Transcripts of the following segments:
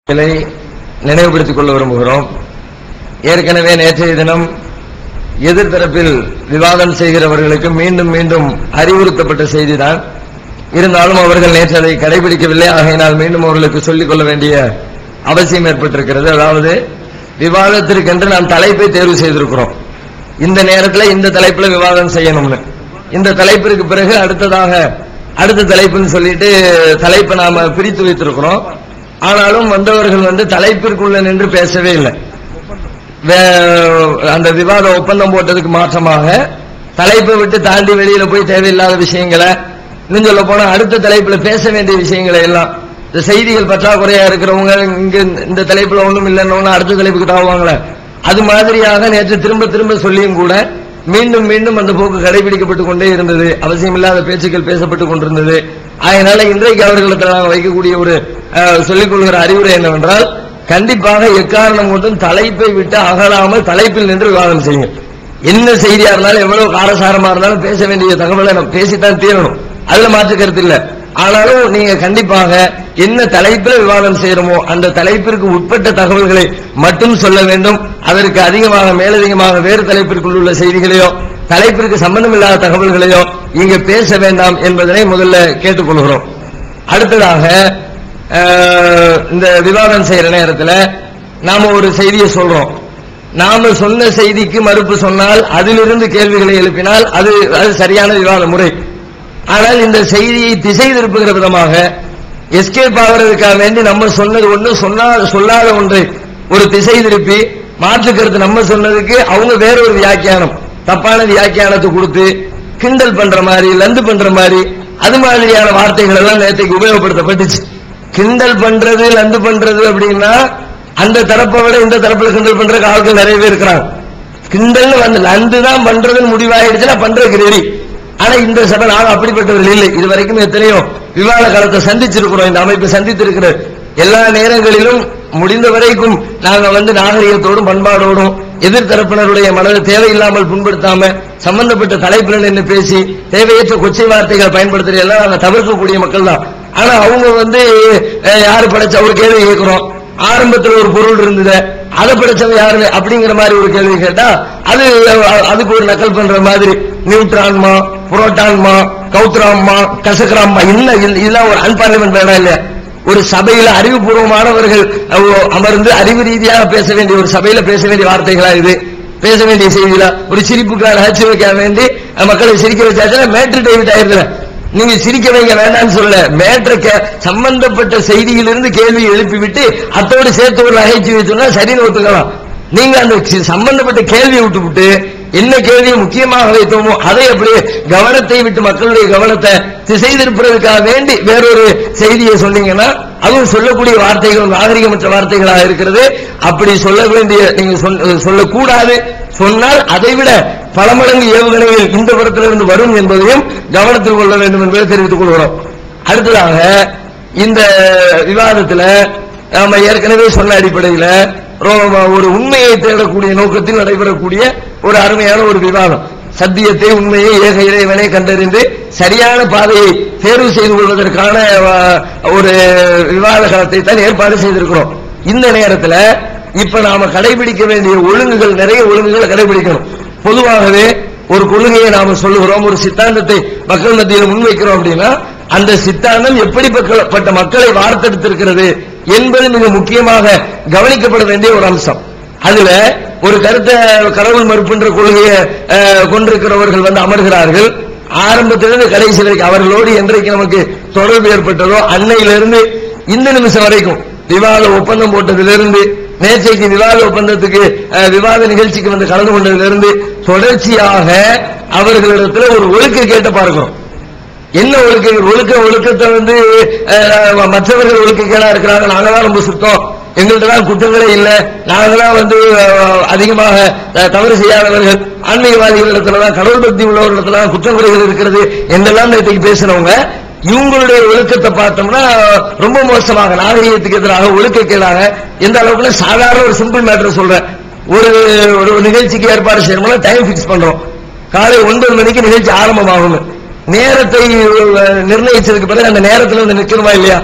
இதை நினைவுபடுத்திக் கொள்ள விரும்புகிறோம் ஏற்கனவே நேற்றைய தினம் எதிர்த்தரப்பில் விவாதம் செய்கிறவர்களுக்கு மீண்டும் மீண்டும் அறிவுறுத்தப்பட்ட செய்திதான் இருந்தாலும் அவர்கள் நேற்று அதை கடைபிடிக்கவில்லை ஆகையினால் மீண்டும் அவர்களுக்கு சொல்லிக் கொள்ள வேண்டிய அவசியம் ஏற்பட்டிருக்கிறது அதாவது விவாதத்திற்கென்று நாம் தலைப்பை தேர்வு செய்திருக்கிறோம் இந்த நேரத்தில் இந்த தலைப்புல விவாதம் செய்யணும்னு இந்த தலைப்பிற்கு பிறகு அடுத்ததாக அடுத்த தலைப்புன்னு சொல்லிட்டு தலைப்பை நாம பிரித்து வைத்திருக்கிறோம் ஆனாலும் வந்தவர்கள் வந்து தலைப்பிற்குள்ள நின்று பேசவே இல்லை வே- அந்த விவாத ஒப்பந்தம் போட்டதுக்கு மாற்றமாக தலைப்பை விட்டு தாண்டி வெளியில போய் தேவையில்லாத விஷயங்களை இன்னும் சொல்ல போனா அடுத்த தலைப்புல பேச வேண்டிய விஷயங்களை எல்லாம் இந்த செய்திகள் பற்றாக்குறையா இருக்கிறவங்க இங்க இந்த தலைப்புல ஒண்ணும் இல்லைன்னு அடுத்த தலைப்புக்கு தாவுவாங்களே அது மாதிரியாக நேற்று திரும்ப திரும்ப சொல்லியும் கூட மீண்டும் மீண்டும் அந்த போக்கு கடைபிடிக்கப்பட்டு கொண்டே இருந்தது அவசியமில்லாத பேச்சுக்கள் பேசப்பட்டு கொண்டிருந்தது அதனால இன்றைக்கு அவர்களுக்கு நாங்கள் வைக்கக்கூடிய ஒரு அஹ், சொல்லிக் கொள்கிற அறிவுரை என்னவென்றால் கண்டிப்பாக எக்காரணம் கொண்டும் தலைப்பை விட்டு அகலாமல் தலைப்பில் நின்று விவாதம் செய்யுங்க என்ன செய்தியா இருந்தாலும் எவ்வளவு காரசாரமா இருந்தாலும் பேச வேண்டிய தகவலை நம்ம பேசித்தான் தீரணும் அதுல மாற்று கருத்து இல்ல ஆனாலும் நீங்க கண்டிப்பாக என்ன தலைப்பில் விவாதம் செய்யறோமோ அந்த தலைப்பிற்கு உட்பட்ட தகவல்களை மட்டும் சொல்ல வேண்டும் அதற்கு அதிகமாக மேலதிகமாக வேறு தலைப்பிற்குள் உள்ள செய்திகளையோ தலைப்பிற்கு சம்பந்தம் இல்லாத தகவல்களையோ இங்க பேச வேண்டாம் என்பதனை முதல்ல கேட்டுக்கொள்கிறோம் அடுத்ததாக அஹ், இந்த விவாதம் செய்யற நேரத்தில் நாம ஒரு செய்தியை சொல்றோம் நாம சொன்ன செய்திக்கு மறுப்பு சொன்னால் அதிலிருந்து கேள்விகளை எழுப்பினால் அது அது சரியான விவாத முறை ஆனால் இந்த செய்தியை திசை திருப்புகிற விதமாக எஸ்கேப் ஆகிறதுக்காக வேண்டி நம்ம சொன்னது ஒண்ணு சொன்னா- சொல்லாத ஒன்றை ஒரு திசை திருப்பி மாற்று கருத்து நம்ம சொன்னதுக்கு அவங்க வேற ஒரு வியாக்கியானம் தப்பான வியாக்கியானத்தை கொடுத்து கிண்டல் பண்ற மாதிரி லந்து பண்ற மாதிரி அது மாதிரியான வார்த்தைகள் எல்லாம் நேற்றுக்கு உபயோகப்படுத்தப்பட்டுச்சு கிண்டல் பண்றது லந்து பண்றது அப்படின்னா அந்த தரப்பை விட இந்த தரப்புல கிண்டல் பண்றதுக்கு ஆட்கள் நிறைய பேர் இருக்கிறாங்க கிண்டல் வந்து லந்து தான் பண்றதுன்னு முடிவாயிடுச்சுன்னா பண்றதுக்கு ரெடி ஆனா இந்த சபை நாங்கள் அப்படிப்பட்டவர்கள் இல்லை இது வரைக்கும் எத்தனையோ விவாத காலத்தை சந்திச்சிருக்கிறோம் இந்த அமைப்பு சந்தித்திருக்கிறது எல்லா நேரங்களிலும் முடிந்த வரைக்கும் நாங்க வந்து நாகரிகத்தோடும் பண்பாடோடும் எதிர்த்தரப்பினருடைய மனதை தேவையில்லாமல் புண்படுத்தாம சம்பந்தப்பட்ட தலைப்பில் நின்று பேசி தேவையற்ற கொச்சை வார்த்தைகளை பயன்படுத்துறது எல்லாம் நாங்க தவிர்க்கக்கூடிய மக்கள் தான் ஆனா அவங்க வந்து அஹ், யாரு படைச்ச ஒரு கேள்வி கேட்கிறோம் ஆரம்பத்துல ஒரு பொருள் இருந்தது அதை படைச்சவங்க யாரு அப்படிங்கிற மாதிரி ஒரு கேள்வி கேட்டா அது அஹ், அதுக்கு ஒரு நக்கல் பண்ற மாதிரி நியூட்ரான்மா புரோட்டான்மா கௌத்ராம்மா கசக்ராம்மா இல்ல இல்ல- இதெல்லாம் ஒரு அன்பார்லிமெண்ட் வேணாம் இல்ல ஒரு சபையில அறிவுபூர்வமானவர்கள் அஹ், அமர்ந்து அறிவு ரீதியாக பேச வேண்டிய ஒரு சபையில பேச வேண்டிய வார்த்தைகளா இது பேச வேண்டிய செய்திகளா ஒரு சிரிப்புக்கான நகைச்சு வைக்க வேண்டி அஹ், மக்களை சிரிக்க வச்சாச்சுன்னா மேட்ரு டைவர்ட் ஆயிருதுல நீங்க சிரிக்க வைங்க வேண்டாம்னு சொல்ல மேட்ரு சம்பந்தப்பட்ட செய்தியிலிருந்து கேள்வி எழுப்பிவிட்டு அத்தோடு சேர்த்து ஒரு நகைச்சுவை சொன்னா சரின்னு ஒத்துக்கலாம் நீங்க அந்த சி- சம்பந்தப்பட்ட கேள்வியை விட்டுவிட்டு என்ன கேள்வியை முக்கியமாக வைத்தோமோ அதை அப்படியே கவனத்தை விட்டு மக்களுடைய கவனத்தை திசை திருப்புறதுக்காக வேண்டி வேறொரு செய்தியை சொன்னீங்கன்னா அதுவும் சொல்லக்கூடிய வார்த்தைகள் நாகரிகமற்ற வார்த்தைகளாக இருக்கிறது அப்படி சொல்ல வேண்டிய நீங்க சொன்ன- சொல்லக்கூடாது சொன்னால் அதைவிட பல மடங்கு ஏவுகணைகள் இந்த புறத்திலிருந்து வரும் என்பதையும் கவனத்தில் கொள்ள வேண்டும் என்பதை தெரிவித்துக் கொள்கிறோம் அடுத்ததாக இந்த விவாதத்துல நாம ஏற்கனவே சொன்ன அடிப்படையில ரோ- ஒரு உண்மையை தேடக்கூடிய நோக்கத்தில் நடைபெறக்கூடிய ஒரு அருமையான ஒரு விவாதம் சத்தியத்தை உண்மையை ஏக இறைவனை கண்டறிந்து சரியான பாதையை தேர்வு செய்து கொள்வதற்கான அஹ், ஒரு விவாத காலத்தை தான் ஏற்பாடு செய்திருக்கிறோம் இந்த நேரத்துல இப்ப நாம கடைபிடிக்க வேண்டிய ஒழுங்குகள் நிறைய ஒழுங்குகளை கடைபிடிக்கணும் பொதுவாகவே ஒரு கொள்கையை நாம சொல்லுகிறோம் ஒரு சித்தாந்தத்தை மக்கள் மத்தியில் முன்வைக்கிறோம் அப்படின்னா அந்த சித்தாந்தம் எப்படிப்பட்ட மக்களை வார்த்தெடுத்திருக்கிறது என்பது மிக முக்கியமாக கவனிக்கப்பட வேண்டிய ஒரு அம்சம் அதுல ஒரு கருத்தை கடவுள் மறுப்புன்ற கொள்கையை அஹ், கொண்டிருக்கிறவர்கள் வந்து அமர்கிறார்கள் ஆரம்பத்திலிருந்து கடைசி வரைக்கும் அவர்களோடு என்றைக்கு நமக்கு தொடர்பு ஏற்பட்டதோ அன்னையிலிருந்து இந்த நிமிஷம் வரைக்கும் விவாத ஒப்பந்தம் போட்டதிலிருந்து நேற்றைக்கு விவாத ஒப்பந்தத்துக்கு அஹ், விவாத நிகழ்ச்சிக்கு வந்து கலந்து கொண்டதிலிருந்து தொடர்ச்சியாக அவர்களிடத்துல ஒரு ஒழுக்க கேட்ட பார்க்கிறோம் என்ன ஒழுக்க ஒழுக்க ஒழுக்கத்தை வந்து அஹ், மற்றவர்கள் ஒழுக்கங்களா இருக்கிறாங்க நாங்க தான் ரொம்ப சுத்தம் எங்கள்கிட்ட தான் குற்றங்களே இல்லை நாங்க தான் வந்து அஹ், அதிகமாக அஹ், தவறு செய்யாதவர்கள் ஆன்மீகவாதிகளிடத்துல தான் கடவுள் பக்தி உள்ளவர்களிடத்துல தான் குற்றங்குறைகள் இருக்கிறது என்றெல்லாம் நேற்றுக்கு பேசினவங்க இவங்களுடைய ஒழுக்கத்தை பார்த்தோம்னா ரொம்ப மோசமாக நாகரிகத்துக்கு எதிராக ஒழுக்கக்கேடாக எந்த அளவுக்குன்னா சாதாரண ஒரு சிம்பிள் மேட்டர் சொல்றேன் ஒரு ஒரு நிகழ்ச்சிக்கு ஏற்பாடு செய்யணும்னா டைம் ஃபிக்ஸ் பண்றோம் காலை ஒன்பது மணிக்கு நிகழ்ச்சி ஆரம்பமாகும் நேரத்தை அஹ், நிர்ணயிச்சதுக்கு பிறகு அந்த நேரத்துல வந்து நிக்கணுமா இல்லையா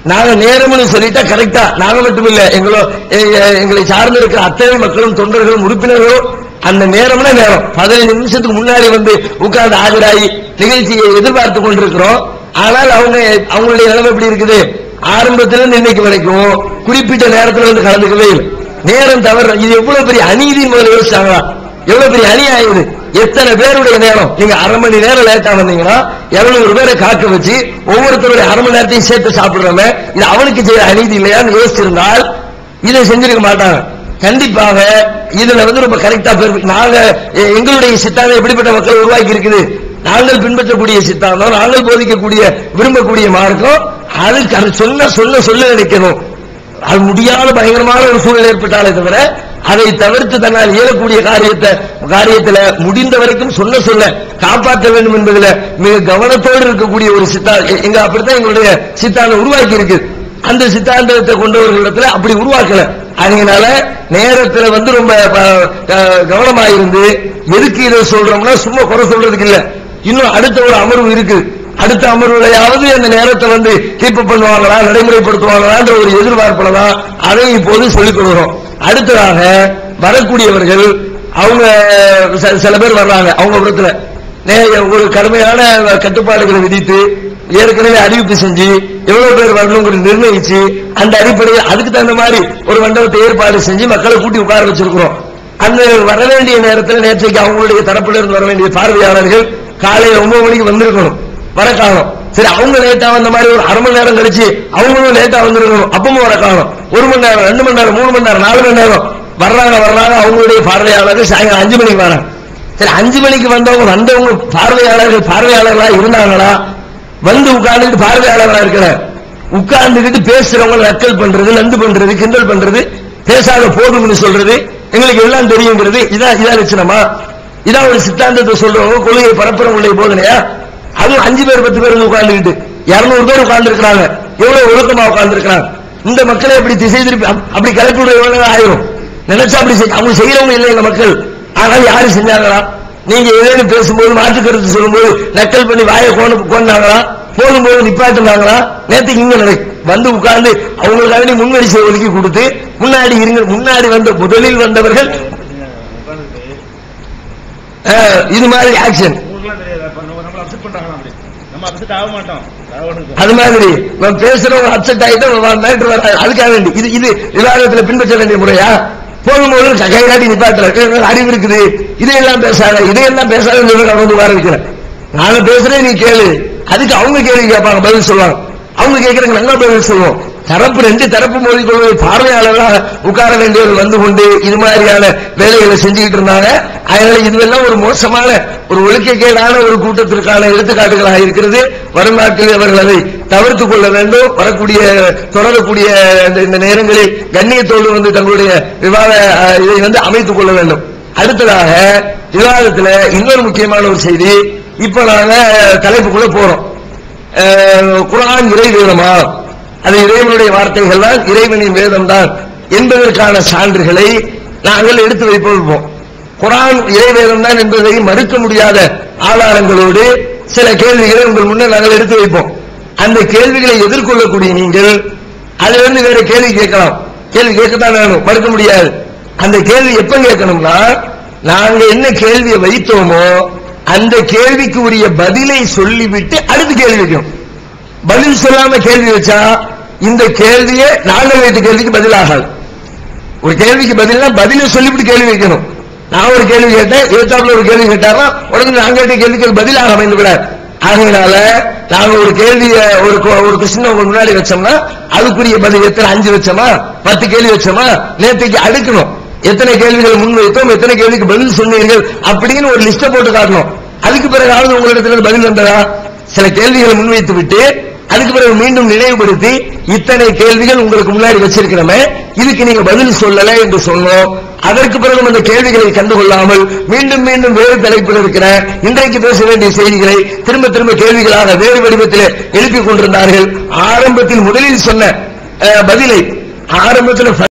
நாங்க நேரம்னு சொல்லிட்டா கரெக்டா நாங்க மட்டும் இல்ல எங்களோ எ- எ- எங்களை சார்ந்து இருக்கிற அத்தனை மக்களும் தொண்டர்களும் உறுப்பினர்களும் அந்த நேரம்னா நேரம் பதினைந்து நிமிஷத்துக்கு முன்னாடி வந்து உட்கார்ந்து ஆஜராகி நிகழ்ச்சியை எதிர்பார்த்து கொண்டிருக்கிறோம் ஆனால் அவங்க அவங்களுடைய நிலைமை எப்படி இருக்குது ஆரம்பத்துல இருந்து இன்னைக்கு வரைக்கும் குறிப்பிட்ட நேரத்துல வந்து கலந்துக்கவே இல்லை நேரம் தவறு இது எவ்வளவு பெரிய அநீதி முதல்ல யோசிச்சாங்களா எவ்வளவு பெரிய அநியாயம் இது எத்தனை பேருடைய நேரம் நீங்க அரை மணி நேரம் லேட்டா வந்தீங்கன்னா இருநூறு பேரை காக்க வச்சு ஒவ்வொருத்தருடைய அரை மணி நேரத்தையும் சேர்த்து சாப்பிடுறோமே இது அவனுக்கு செய்ய அநீதி இல்லையான்னு யோசிச்சிருந்தால் இதை செஞ்சிருக்க மாட்டாங்க கண்டிப்பாக இதுல வந்து ரொம்ப கரெக்டா பேர் நாங்க எ- எங்களுடைய சித்தாந்தம் எப்படிப்பட்ட மக்கள் உருவாக்கி இருக்குது நாங்கள் பின்பற்றக்கூடிய சித்தாந்தம் நாங்கள் போதிக்கக்கூடிய விரும்பக்கூடிய மார்க்கம் அதுக்கு அது சொன்ன சொல்ல சொல்ல நினைக்கணும் அது முடியாத பயங்கரமான ஒரு சூழல் ஏற்பட்டாலே தவிர அதை தவிர்த்து தன்னால் இயலக்கூடிய காரியத்தை காரியத்துல முடிந்த வரைக்கும் சொல்ல சொல்ல காப்பாற்ற வேண்டும் என்பதுல மிக கவனத்தோடு இருக்கக்கூடிய ஒரு சித்தா எ- எங்க அப்படித்தான் எங்களுடைய சித்தாந்தம் உருவாக்கி இருக்கு அந்த சித்தாந்தத்தை கொண்டவர்களிடத்துல அப்படி உருவாக்கல அதனால நேரத்துல வந்து ரொம்ப ப- க- கவனமா இருந்து எதுக்கு இதை சொல்றோம்னா சும்மா குறை சொல்றதுக்கு இல்ல இன்னும் அடுத்த ஒரு அமர்வு இருக்கு அடுத்த அமர்வுலையாவது அந்த நேரத்தை வந்து கீப் பண்ணுவாங்களா நடைமுறைப்படுத்துவாங்களான்ற ஒரு எதிர்பார்ப்புல தான் அதை இப்போது சொல்லிக் கொடுக்கிறோம் அடுத்ததாக வரக்கூடியவர்கள் அவங்க சில- சில பேர் வர்றாங்க அவங்க புறத்துல நே- ஒரு கடுமையான கட்டுப்பாடுகளை விதித்து ஏற்கனவே அறிவிப்பு செஞ்சு எவ்வளவு பேர் வரணுங்கிறது நிர்ணயிச்சு அந்த அடிப்படையில் அதுக்கு தகுந்த மாதிரி ஒரு மண்டபத்தை ஏற்பாடு செஞ்சு மக்களை கூட்டி உட்கார வச்சிருக்கிறோம் அந்த வர வேண்டிய நேரத்தில் நேற்றைக்கு அவங்களுடைய தரப்பில் இருந்து வர வேண்டிய பார்வையாளர்கள் காலையில ஒன்பது மணிக்கு வந்திருக்கணும் வர காணும் சரி அவங்க லேட்டா வந்த மாதிரி ஒரு அரை மணி நேரம் கழிச்சு அவங்களும் லேட்டா வந்திருக்கணும் அப்பவும் வர காணும் ஒரு மணி நேரம் ரெண்டு மணி நேரம் மூணு மணி நேரம் நாலு மணி நேரம் வர்றாங்க வர்றாங்க அவங்களுடைய பார்வையாளர்கள் சாயங்காலம் அஞ்சு மணிக்கு வராங்க சரி அஞ்சு மணிக்கு வந்தவங்க வந்தவங்க பார்வையாளர்கள் பார்வையாளர்களா இருந்தாங்களா வந்து உட்கார்ந்துட்டு பார்வையாளர்களா இருக்கிற உட்கார்ந்துகிட்டு பேசுறவங்க நக்கல் பண்றது நந்து பண்றது கிண்டல் பண்றது பேசாத போதும்னு சொல்றது எங்களுக்கு எல்லாம் தெரியுங்கிறது இதான் இதான் லட்சணமா இதான் ஒரு சித்தாந்தத்தை சொல்றவங்க கொள்கையை பரப்புறவங்களுடைய போதனையா அதுவும் அஞ்சு பேர் பத்து பேர் உட்கார்ந்துகிட்டு இருநூறு பேர் உட்கார்ந்து இருக்கிறாங்க எவ்வளவு ஒழுக்கமா உட்கார்ந்து இருக்கிறாங்க இந்த மக்களை அப்படி திசை திருப்பி அப்- அப்படி கிளப்பி விட எவ்வளவு நேரம் ஆயிரும் நினைச்சா அப்படி செய்- அவங்க செய்யறவங்க இல்லை எங்க மக்கள் ஆனால் யாரு செஞ்சாங்களா நீங்க ஏதேனும் பேசும்போது மாற்று கருத்து சொல்லும்போது நக்கல் பண்ணி வாயை கோண கோண்டாங்களா போகும்போது நிப்பாட்டுனாங்களா நேத்துக்கு இங்க நடக்கு வந்து உட்கார்ந்து அவங்களுக்காக முன்வரிசை ஒதுக்கி கொடுத்து முன்னாடி இருங்க முன்னாடி வந்த முதலில் வந்தவர்கள் அஹ், இது மாதிரி ஆக்ஷன் ஊர்லாம் தெரியாது அப்ப நம்ம நம்மள அப்செட் பண்றாங்களா அப்படி நம்ம அப்செட் ஆக மாட்டோம் ராவணுக்கு அது மாதிரி நான் பேசுறவங்க அப்செட் ஆயிட்டு மேட்ரு வர அதுக்காக வேண்டி இது இது விவாதத்துல பின்பற்ற வேண்டிய முறையா போகும்போது கை காட்டி நிப்பாட்டுற அறிவு இருக்குது இதையெல்லாம் பேசாத இதையெல்லாம் பேசாத நான் வந்து வர வைக்கிறேன் நாங்க பேசுறேன் நீ கேளு அதுக்கு அவங்க கேள்வி கேட்பாங்க பதில் சொல்லுவாங்க அவங்க கேட்கறதுக்கு நல்லா பதில் சொல்லுவோம் தரப்பு ரெண்டு தரப்பு மோதிக்கொள்வது பார்வையாளர்களாக உட்கார வேண்டியவர்கள் வந்து கொண்டு இது மாதிரியான வேலைகளை செஞ்சுக்கிட்டு இருந்தாங்க அதனால இதுவெல்லாம் ஒரு மோசமான ஒரு ஒழுக்கக்கேடான ஒரு கூட்டத்திற்கான எடுத்துக்காட்டுகளாக இருக்கிறது வரும் நாட்களில் அவர்கள் அதை தவிர்த்துக் கொள்ள வேண்டும் வரக்கூடிய தொடரக்கூடிய இந்த- இந்த நேரங்களில் கண்ணியத்தோடு வந்து தங்களுடைய விவாத அஹ், இதை வந்து அமைத்துக் கொள்ள வேண்டும் அடுத்ததாக விவாதத்துல இன்னொரு முக்கியமான ஒரு செய்தி இப்ப நாங்க தலைப்புக்குள்ள போறோம் அஹ், குர்ஆன் இறை வேதமா அது இறைவனுடைய வார்த்தைகள் தான் இறைவனின் வேதம் தான் என்பதற்கான சான்றுகளை நாங்கள் எடுத்து வைப்போம் குர்ஆன் இறை வேதம் தான் என்பதை மறுக்க முடியாத ஆதாரங்களோடு சில கேள்விகளை உங்கள் முன்னர் நாங்கள் எடுத்து வைப்போம் அந்த கேள்விகளை எதிர்கொள்ளக்கூடிய நீங்கள் அதுல இருந்து வேற கேள்வி கேட்கலாம் கேள்வி கேட்கத்தான் வேணும் மறுக்க முடியாது அந்த கேள்வி எப்ப கேட்கணும்னா நாங்க என்ன கேள்வியை வைத்தோமோ அந்த கேள்விக்கு உரிய பதிலை சொல்லிவிட்டு அடுத்து கேள்வி வைக்கணும் பதில் சொல்லாம கேள்வி வச்சா இந்த கேள்வியே நாங்கள் வைத்த கேள்விக்கு பதில் ஆகாது ஒரு கேள்விக்கு பதில்னா பதில சொல்லிவிட்டு கேள்வி வைக்கணும் நான் ஒரு கேள்வி கேட்டேன் எழுத்தாப்புல ஒரு கேள்வி கேட்டாரா உடனே நான் கேட்ட கேள்விக்கு பதிலாக அமைந்து விடாது ஆகையினால நாங்க ஒரு கேள்விய ஒரு கொ- ஒரு கொஸ்டின் உங்க முன்னாடி வச்சோம்னா அதுக்குரிய பதில் எத்தனை அஞ்சு வச்சோமா பத்து கேள்வி வச்சோமா நேற்றுக்கு அடுக்கணும் எத்தனை கேள்விகள் முன் வைத்தோம் எத்தனை கேள்விக்கு பதில் சொன்னீர்கள் அப்படின்னு ஒரு லிஸ்ட போட்டு காட்டணும் அதுக்கு பிறகாவது உங்களிடத்துல இருந்து பதில் வந்ததா சில கேள்விகளை முன்வைத்து விட்டு அதுக்கு பிறகு மீண்டும் நினைவுபடுத்தி இத்தனை கேள்விகள் உங்களுக்கு முன்னாடி வச்சிருக்கிறோமே இதுக்கு நீங்க பதில் சொல்லல என்று சொன்னோம் அதற்கு பிறகு அந்த கேள்விகளை கண்டுகொள்ளாமல் மீண்டும் மீண்டும் வேறு தலைப்பில் இருக்கிற இன்றைக்கு பேச வேண்டிய செய்திகளை திரும்ப திரும்ப கேள்விகளாக வேறு வடிவத்தில் எழுப்பிக் கொண்டிருந்தார்கள் ஆரம்பத்தில் முதலில் சொன்ன அஹ், பதிலை ஆரம்பத்தில்